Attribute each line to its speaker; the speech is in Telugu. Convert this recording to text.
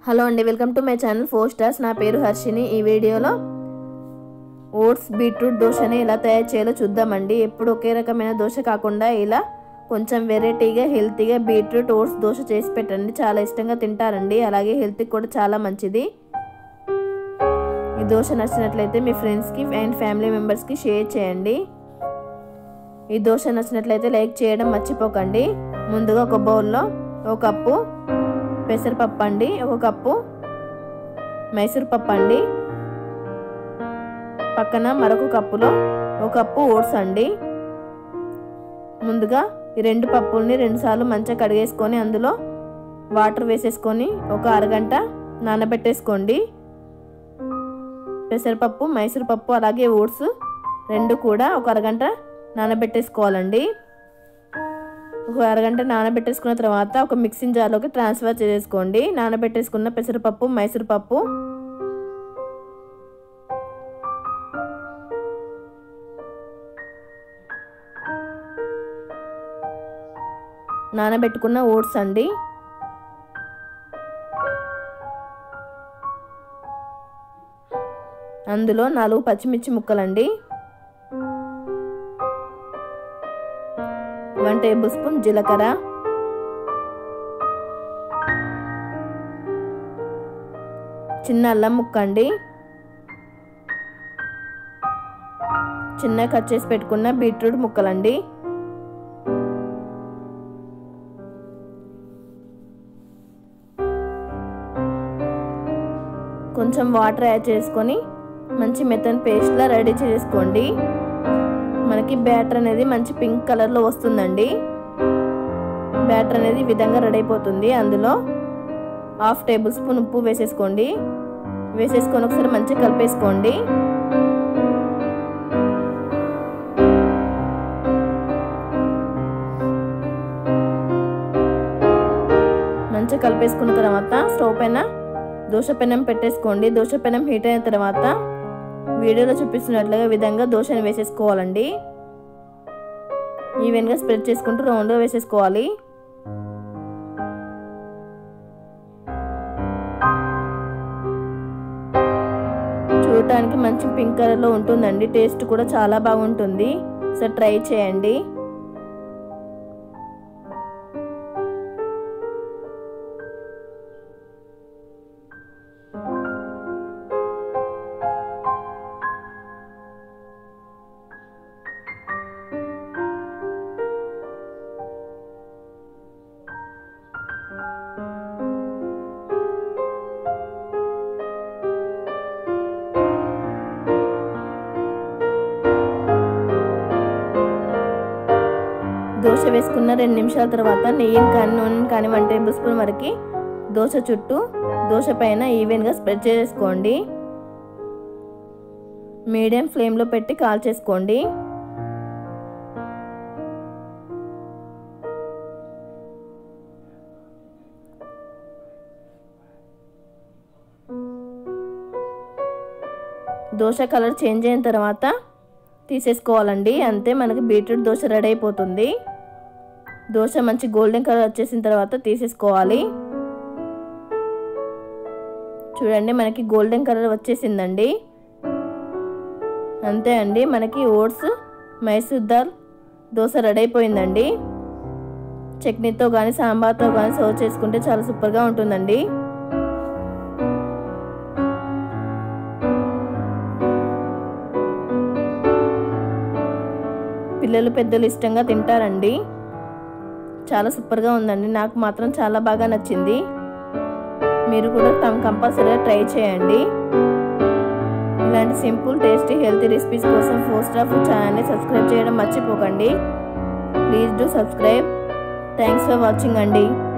Speaker 1: హలో అండి welcome to my channel four stars నా పేరు హర్షిని ఈ వీడియోలో ఓట్స్ బీట్రూట్ దోశని ఎలా తయారు చేయాలో చూద్దామండి ఎప్పుడు ఒకే రకమైన దోశ కాకుండా ఇలా కొంచెం వెరైటీగా హెల్తీగా బీట్రూట్ ఓట్స్ దోశ చేసి పెట్టండి చాలా ఇష్టంగా తింటారండి అలాగే హెల్త్కి కూడా చాలా మంచిది ఈ దోశ నచ్చినట్లయితే మీ ఫ్రెండ్స్కి అండ్ ఫ్యామిలీ మెంబర్స్కి షేర్ చేయండి ఈ దోశ నచ్చినట్లయితే లైక్ చేయడం మర్చిపోకండి ముందుగా ఒక బౌల్లో ఒక కప్పు పెసరపప్పు అండి ఒక కప్పు మైసూర్ పప్పు అండి పక్కన మరొక కప్పులో ఒక కప్పు ఓట్స్ అండి ముందుగా ఈ రెండు పప్పుల్ని రెండుసార్లు మంచిగా కడిగేసుకొని అందులో వాటర్ వేసేసుకొని ఒక అరగంట నానబెట్టేసుకోండి పెసరపప్పు మైసూర్ పప్పు అలాగే ఓట్స్ రెండు కూడా ఒక అరగంట నానబెట్టేసుకోవాలండి ఒక అరగంట నానబెట్టేసుకున్న తర్వాత ఒక మిక్సింగ్ జార్లోకి ట్రాన్స్ఫర్ చేసుకోండి నానబెట్టేసుకున్న పెసరపప్పు మైసూర్ పప్పు నానబెట్టుకున్న ఓట్స్ అండి అందులో నాలుగు పచ్చిమిర్చి ముక్కలండి వన్ టేబుల్ స్పూన్ జీలకర్ర చిన్న అల్లం ముక్క అండి చిన్న కట్ చేసి పెట్టుకున్న బీట్రూట్ ముక్కలండి కొంచెం వాటర్ యాడ్ చేసుకొని మంచి మెత్తని పేస్ట్లా రెడీ చేసుకోండి మనకి బ్యాటర్ అనేది మంచి పింక్ కలర్లో వస్తుందండి బ్యాటర్ అనేది ఈ విధంగా రెడీ అయిపోతుంది అందులో హాఫ్ టేబుల్ స్పూన్ ఉప్పు వేసేసుకోండి వేసేసుకొని ఒకసారి మంచిగా కలిపేసుకోండి మంచిగా కలిపేసుకున్న తర్వాత స్టవ్ పైన దోశ పెనం పెట్టేసుకోండి దోశ పెనం హీట్ అయిన తర్వాత వీడియోలో చూపిస్తున్నట్లుగా విధంగా దోశని వేసేసుకోవాలండి ఈవెన్గా స్ప్రెడ్ చేసుకుంటూ రౌండ్గా వేసేసుకోవాలి చూడటానికి మంచి పింక్ కలర్లో ఉంటుందండి టేస్ట్ కూడా చాలా బాగుంటుంది సో ట్రై చేయండి దోశ వేసుకున్న రెండు నిమిషాల తర్వాత నెయ్యిని కానీ నూనెని కానీ వన్ టేబుల్ స్పూన్ వరకు దోశ చుట్టూ దోశ పైన ఈవెన్గా స్ప్రెడ్ చేసుకోండి మీడియం ఫ్లేమ్లో పెట్టి కాల్ చేసుకోండి దోశ కలర్ చేంజ్ అయిన తర్వాత తీసేసుకోవాలండి అంతే మనకి బీట్రూట్ దోశ రెడీ అయిపోతుంది దోశ మంచి గోల్డెన్ కలర్ వచ్చేసిన తర్వాత తీసేసుకోవాలి చూడండి మనకి గోల్డెన్ కలర్ వచ్చేసిందండి అంతే అండి మనకి ఓట్స్ మైసూర్ దాల్ దోశ రెడీ అయిపోయిందండి చట్నీతో కానీ సాంబార్తో కానీ సర్వ్ చేసుకుంటే చాలా సూపర్గా ఉంటుందండి పిల్లలు పెద్దలు ఇష్టంగా తింటారండి చాలా సూపర్గా ఉందండి నాకు మాత్రం చాలా బాగా నచ్చింది మీరు కూడా తమ కంపల్సరీగా ట్రై చేయండి ఇలాంటి సింపుల్ టేస్టీ హెల్తీ రెసిపీస్ కోసం ఫోర్ స్టార్ ఫుడ్ ఛానల్ని సబ్స్క్రైబ్ చేయడం మర్చిపోకండి please do subscribe thanks for watching అండి